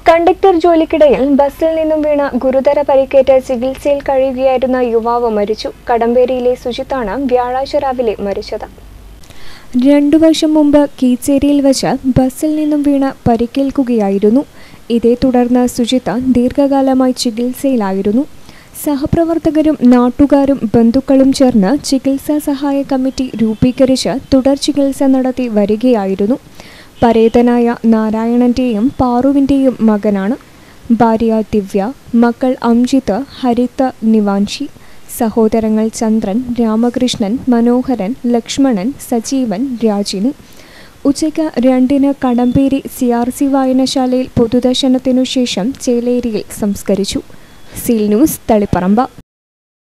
conductor ജോലിക്കിടയിൽ ബസ്സിൽ നിന്നും വീണ ഗുരുതര പരിക്കേറ്റ് ചികിത്സയിൽ കഴിയുകയായിരുന്ന യുവാവ് മരിച്ചു കടമ്പേരിയിലെ സുജിത്താണ് വ്യാഴാഴ്ച രാവിലെ മരിച്ചത് രണ്ടു വർഷം മുമ്പ് കീച്ചേരിയിൽ വച്ച് ബസ്സിൽ നിന്നും വീണ് പരിക്കേൽക്കുകയായിരുന്നു ഇതേ തുടർന്ന് സുജിത്ത് ദീർഘകാലമായി ചികിത്സയിലായിരുന്നു സഹപ്രവർത്തകരും നാട്ടുകാരും ബന്ധുക്കളും ചേർന്ന് ചികിത്സാ സഹായ കമ്മിറ്റി രൂപീകരിച്ച് തുടർ ചികിത്സ നടത്തി വരികയായിരുന്നു പരേതനായ നാരായണന്റെയും പാറുവിന്റെയും മകനാണ് ഭാര്യ ദിവ്യ മക്കൾ അംജിത്ത് ഹരിത്ത് നിവാൻഷി സഹോദരങ്ങൾ ചന്ദ്രൻ രാമകൃഷ്ണൻ മനോഹരൻ ലക്ഷ്മണൻ സജീവൻ രാജിനി ഉച്ചയ്ക്ക് രണ്ടിന് കടമ്പേരി സി ആർ സി വായനശാലയിൽ പൊതുദർശനത്തിനു ശേഷം ചേലേരിയിൽ സംസ്കരിച്ചു സീൽ ന്യൂസ് തളിപ്പറമ്പ